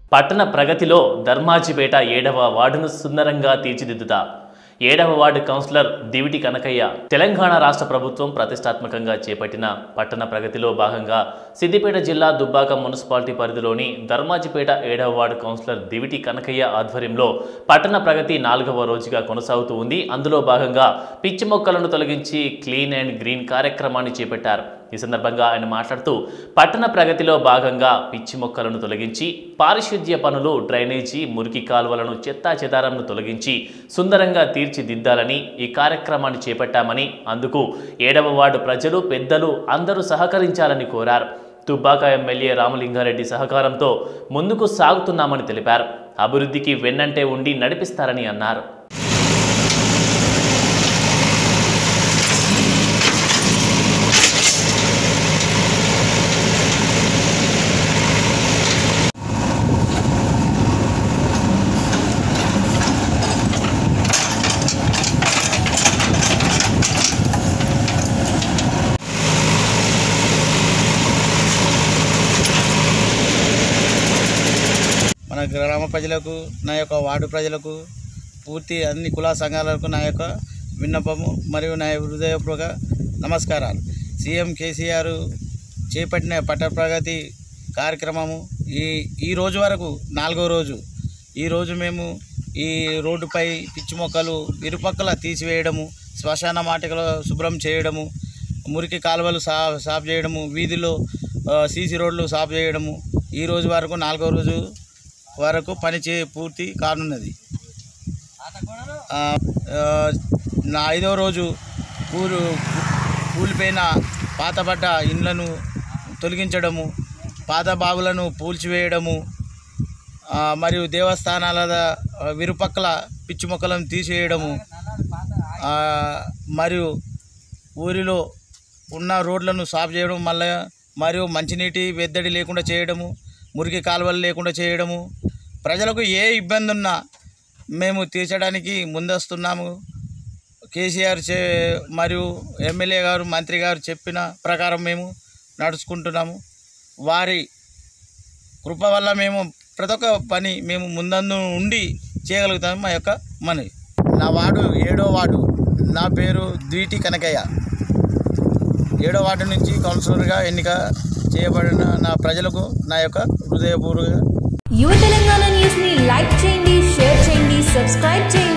పట్టణ ప్రగతిలో ధర్మాజిపేట ఏడవ వార్డును సుందరంగా తీర్చిదిద్దుతా ఏడవ వార్డు కౌన్సిలర్ దివిటి కనకయ్య తెలంగాణ రాష్ట్ర ప్రభుత్వం ప్రతిష్టాత్మకంగా చేపట్టిన పట్టణ ప్రగతిలో భాగంగా సిద్దిపేట జిల్లా దుబ్బాక మున్సిపాలిటీ పరిధిలోని ధర్మాజిపేట ఏడవ వార్డు కౌన్సిలర్ దివిటి కనకయ్య ఆధ్వర్యంలో పట్టణ ప్రగతి నాలుగవ రోజుగా కొనసాగుతూ ఉంది అందులో భాగంగా పిచ్చి మొక్కలను తొలగించి క్లీన్ అండ్ గ్రీన్ కార్యక్రమాన్ని చేపట్టారు ఈ సందర్భంగా ఆయన మాట్లాడుతూ పట్టణ ప్రగతిలో భాగంగా పిచ్చి మొక్కలను తొలగించి పారిశుద్ధ్య పనులు డ్రైనేజీ మురికి కాలువలను చెత్తా చెదారంను తొలగించి సుందరంగా తీర్చిదిద్దాలని ఈ కార్యక్రమాన్ని చేపట్టామని అందుకు ఏడవ వార్డు ప్రజలు పెద్దలు అందరూ సహకరించాలని కోరారు తుబ్బాక ఎమ్మెల్యే రామలింగారెడ్డి సహకారంతో ముందుకు సాగుతున్నామని తెలిపారు అభివృద్ధికి వెన్నంటే ఉండి నడిపిస్తారని అన్నారు మన గ్రామ ప్రజలకు నా యొక్క వార్డు ప్రజలకు పూర్తి అన్ని కుల సంఘాలకు నా యొక్క విన్నపము మరియు నా హృదయపూర్వక నమస్కారాలు సీఎం కేసీఆర్ చేపట్టిన పట్ట ప్రగతి కార్యక్రమము ఈ ఈ రోజు వరకు నాలుగో రోజు ఈరోజు మేము ఈ రోడ్డుపై పిచ్చి మొక్కలు ఇరుపక్కల తీసివేయడము శ్మశాన మాటికలు శుభ్రం చేయడము మురికి కాలువలు సా సాఫ్ చేయడము వీధిలో ఆ, సీసీ రోడ్లు సాఫ్ చేయడము ఈ రోజు వరకు నాలుగో రోజు వరకు పని చే పూర్తి కానున్నది ఆ, ఆ, నా ఐదవ రోజు కూలు కూలిపోయిన పాతబడ్డ ఇండ్లను తొలగించడము పాత బావులను పూల్చివేయడము ఆ, మరియు దేవస్థానాల ద- విరుపక్కల పిచ్చి మొక్కలను తీసివేయడము ఆ, మరియు ఊరిలో ఉన్న రోడ్లను సాఫ్ చేయడం మళ్ళీ మరియు మంచినీటి వెద్దడి లేకుండా చేయడము మురికి కాలువలు లేకుండా చేయడము ప్రజలకు ఏ ఇబ్బంది ఉన్నా మేము తీర్చడానికి ముందస్తున్నాము కేసీఆర్ చే మరియు ఎమ్మెల్యే గారు మంత్రి గారు చెప్పిన ప్రకారం మేము నడుచుకుంటున్నాము వారి కృప వల్ల మేము ప్రతి ఒక్క పని మేము ముందందు ఉండి చేయగలుగుతాము మా యొక్క మనవి నా వార్డు ఏడో వార్డు నా పేరు ద్వీటి కనకయ్య ఏడో వార్డు నుంచి కౌన్సిలర్గా ఎన్నిక చేయబడిన నా ప్రజలకు నా యొక్క హృదయపూర్వక యువ తెలంగాణ న్యూస్ ని లైక్ చేయండి షేర్ చేయండి సబ్స్క్రైబ్ చేయండి